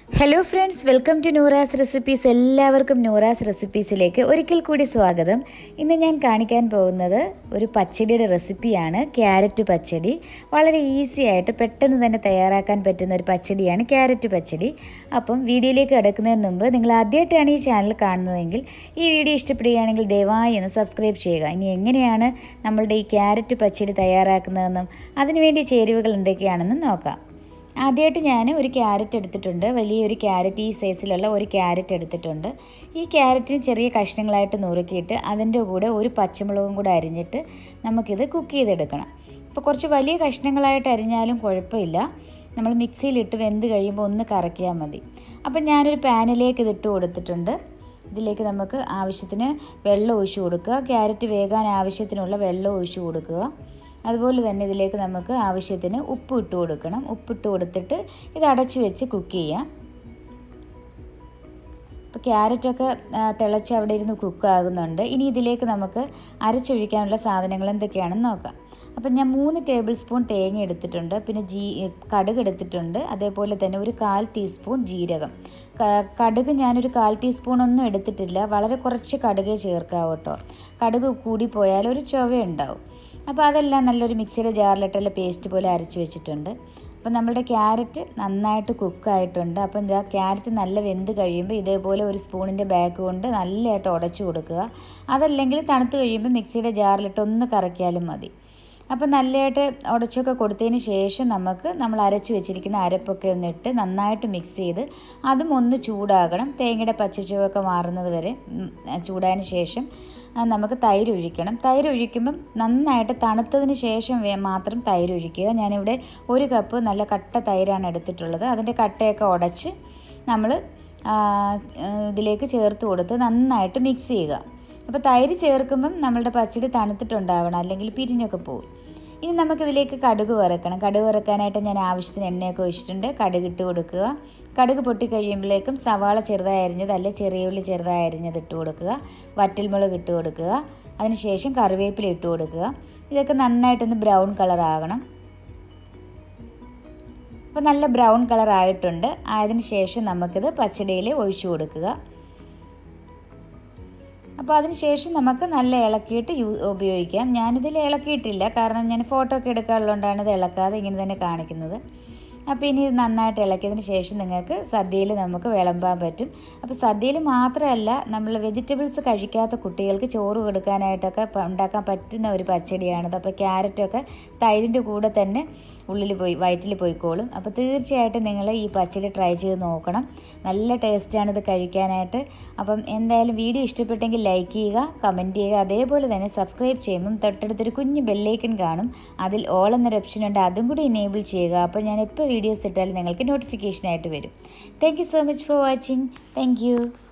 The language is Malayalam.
hello friends welcome to Noora's recipes എല്ലാവർക്കും നൂറാസ് റെസിപ്പീസിലേക്ക് ഒരിക്കൽ കൂടി സ്വാഗതം ഇന്ന് ഞാൻ കാണിക്കാൻ പോകുന്നത് ഒരു പച്ചടിയുടെ റെസിപ്പിയാണ് ക്യാരറ്റ് പച്ചടി വളരെ ഈസി ആയിട്ട് പെട്ടെന്ന് തന്നെ തയ്യാറാക്കാൻ പറ്റുന്ന ഒരു പച്ചടിയാണ് ക്യാരറ്റ് പച്ചടി അപ്പം വീഡിയോയിലേക്ക് കിടക്കുന്നതിന് മുമ്പ് നിങ്ങൾ ആദ്യമായിട്ടാണ് ഈ ചാനൽ കാണുന്നതെങ്കിൽ ഈ വീഡിയോ ഇഷ്ടപ്പെടുകയാണെങ്കിൽ ദയവായി ഒന്ന് സബ്സ്ക്രൈബ് ചെയ്യുക ഇനി എങ്ങനെയാണ് നമ്മളുടെ ഈ ക്യാരറ്റ് പച്ചടി തയ്യാറാക്കുന്നതെന്നും അതിനുവേണ്ടി ചേരുവകൾ എന്തൊക്കെയാണെന്നും നോക്കാം ആദ്യമായിട്ട് ഞാൻ ഒരു ക്യാരറ്റ് എടുത്തിട്ടുണ്ട് വലിയൊരു ക്യാരറ്റ് ഈ സൈസിലുള്ള ഒരു ക്യാരറ്റ് എടുത്തിട്ടുണ്ട് ഈ ക്യാരറ്റിന് ചെറിയ കഷ്ണങ്ങളായിട്ട് നുറുക്കിയിട്ട് അതിൻ്റെ കൂടെ ഒരു പച്ചമുളകും കൂടെ അരിഞ്ഞിട്ട് നമുക്കിത് കുക്ക് ചെയ്തെടുക്കണം ഇപ്പോൾ കുറച്ച് വലിയ കഷ്ണങ്ങളായിട്ട് അരിഞ്ഞാലും കുഴപ്പമില്ല നമ്മൾ മിക്സിയിലിട്ട് വെന്ത് കഴിയുമ്പോൾ ഒന്ന് കറക്കിയാൽ മതി അപ്പം ഞാനൊരു പാനിലേക്ക് ഇതിട്ട് കൊടുത്തിട്ടുണ്ട് ഇതിലേക്ക് നമുക്ക് ആവശ്യത്തിന് വെള്ളം ഒഴിച്ചു കൊടുക്കുക ക്യാരറ്റ് വേകാൻ ആവശ്യത്തിനുള്ള വെള്ളം ഒഴിച്ചു കൊടുക്കുക അതുപോലെ തന്നെ ഇതിലേക്ക് നമുക്ക് ആവശ്യത്തിന് ഉപ്പ് ഇട്ട് കൊടുക്കണം ഉപ്പിട്ട് കൊടുത്തിട്ട് ഇത് അടച്ചു വെച്ച് കുക്ക് ചെയ്യാം ഇപ്പോൾ ക്യാരറ്റൊക്കെ തിളച്ച് അവിടെ ഇരുന്ന് കുക്കാകുന്നുണ്ട് ഇനി ഇതിലേക്ക് നമുക്ക് അരച്ചൊഴിക്കാനുള്ള സാധനങ്ങൾ എന്തൊക്കെയാണെന്ന് നോക്കാം അപ്പം ഞാൻ മൂന്ന് ടേബിൾ സ്പൂൺ തേങ്ങ എടുത്തിട്ടുണ്ട് പിന്നെ ജീ കടുക് എടുത്തിട്ടുണ്ട് അതേപോലെ തന്നെ ഒരു കാൽ ടീസ്പൂൺ ജീരകം കടുക് ഞാനൊരു കാൽ ടീസ്പൂൺ ഒന്നും എടുത്തിട്ടില്ല വളരെ കുറച്ച് കടുകേ ചേർക്കാവൂ കേട്ടോ കടുക് കൂടിപ്പോയാൽ ഒരു ചുവ ഉണ്ടാവും അപ്പോൾ അതെല്ലാം നല്ലൊരു മിക്സിയുടെ ജാറിലിട്ടുള്ള പേസ്റ്റ് പോലെ അരച്ച് വെച്ചിട്ടുണ്ട് അപ്പം നമ്മുടെ ക്യാരറ്റ് നന്നായിട്ട് കുക്കായിട്ടുണ്ട് അപ്പം ഇതാ ക്യാരറ്റ് നല്ല വെന്ത് കഴിയുമ്പോൾ ഇതേപോലെ ഒരു സ്പൂണിൻ്റെ ബാഗ് കൊണ്ട് നല്ലതായിട്ട് ഉടച്ചു കൊടുക്കുക അതല്ലെങ്കിൽ തണുത്ത് കഴിയുമ്പോൾ മിക്സിയുടെ ജാറിലിട്ട് ഒന്ന് കറക്കിയാലും മതി അപ്പം നല്ലതായിട്ട് ഉടച്ചൊക്കെ കൊടുത്തതിന് ശേഷം നമുക്ക് നമ്മൾ അരച്ച് വെച്ചിരിക്കുന്ന അരപ്പൊക്കെ ഒന്ന് ഇട്ട് നന്നായിട്ട് മിക്സ് ചെയ്ത് അതും ഒന്ന് ചൂടാകണം തേങ്ങയുടെ പച്ചച്ചുവൊക്കെ മാറുന്നത് വരെ ചൂടായതിന് ശേഷം നമുക്ക് തൈര് ഒഴിക്കണം തൈര് ഒഴിക്കുമ്പം നന്നായിട്ട് തണുത്തതിന് ശേഷം മാത്രം തൈര് ഒഴിക്കുക ഞാനിവിടെ ഒരു കപ്പ് നല്ല കട്ട തൈരാണ് എടുത്തിട്ടുള്ളത് അതിൻ്റെ കട്ടയൊക്കെ ഉടച്ച് നമ്മൾ ഇതിലേക്ക് ചേർത്ത് കൊടുത്ത് നന്നായിട്ട് മിക്സ് ചെയ്യുക അപ്പോൾ തൈര് ചേർക്കുമ്പം നമ്മളുടെ പച്ചടി തണുത്തിട്ടുണ്ടാവണം അല്ലെങ്കിൽ പിരിഞ്ഞൊക്കെ പോകും ഇനി നമുക്കിതിലേക്ക് കടുക് വറക്കണം കടുക് വറക്കാനായിട്ട് ഞാൻ ആവശ്യത്തിന് എണ്ണയൊക്കെ ഒഴിച്ചിട്ടുണ്ട് കടുക് ഇട്ട് കൊടുക്കുക കടുക് പൊട്ടി കഴിയുമ്പോഴേക്കും സവാള ചെറുതായി അരിഞ്ഞത് അല്ല ചെറിയ ഉള്ളി ചെറുതായി അരിഞ്ഞത് ഇട്ട് കൊടുക്കുക വറ്റൽമുളക് ഇട്ട് കൊടുക്കുക അതിനുശേഷം കറിവേപ്പില ഇട്ട് കൊടുക്കുക ഇതൊക്കെ നന്നായിട്ടൊന്ന് ബ്രൗൺ കളർ ആകണം അപ്പോൾ നല്ല ബ്രൗൺ കളർ ആയിട്ടുണ്ട് അതിന് ശേഷം നമുക്കിത് പച്ചടിയിൽ ഒഴിച്ചു കൊടുക്കുക അപ്പോൾ അതിന് ശേഷം നമുക്ക് നല്ല ഇളക്കിയിട്ട് യൂ ഉപയോഗിക്കാം ഞാനിതിൽ ഇളക്കിയിട്ടില്ല കാരണം ഞാൻ ഫോട്ടോ ഒക്കെ എടുക്കാറുള്ളതുകൊണ്ടാണ് ഇത് ഇളക്കാതെ ഇങ്ങനെ തന്നെ കാണിക്കുന്നത് അപ്പോൾ ഇനി ഇത് നന്നായിട്ട് ഇളക്കിയതിന് ശേഷം നിങ്ങൾക്ക് സദ്യയിൽ നമുക്ക് വിളമ്പാൻ പറ്റും അപ്പോൾ സദ്യയിൽ മാത്രമല്ല നമ്മൾ വെജിറ്റബിൾസ് കഴിക്കാത്ത കുട്ടികൾക്ക് ചോറ് കൊടുക്കാനായിട്ടൊക്കെ ഉണ്ടാക്കാൻ പറ്റുന്ന ഒരു പച്ചടിയാണിത് അപ്പോൾ ക്യാരറ്റൊക്കെ തൈരിൻ്റെ കൂടെ തന്നെ ഉള്ളിൽ പോയി വയറ്റിൽ പോയിക്കോളും അപ്പോൾ തീർച്ചയായിട്ടും നിങ്ങൾ ഈ പച്ചടി ട്രൈ ചെയ്ത് നോക്കണം നല്ല ടേസ്റ്റാണ് ഇത് കഴിക്കാനായിട്ട് അപ്പം എന്തായാലും വീഡിയോ ഇഷ്ടപ്പെട്ടെങ്കിൽ ലൈക്ക് ചെയ്യുക കമൻറ്റ് ചെയ്യുക അതേപോലെ തന്നെ സബ്സ്ക്രൈബ് ചെയ്യുമ്പം തൊട്ടടുത്തൊരു കുഞ്ഞ് ബെല്ലൈക്കൻ കാണും അതിൽ ഓൾ എന്നൊരു ഓപ്ഷൻ ഉണ്ട് അതും കൂടി എനേബിൾ ചെയ്യുക അപ്പോൾ ഞാൻ എപ്പോൾ വീഡിയോസ് ഇട്ടാലും നിങ്ങൾക്ക് നോട്ടിഫിക്കേഷനായിട്ട് വരും thank you so much for watching thank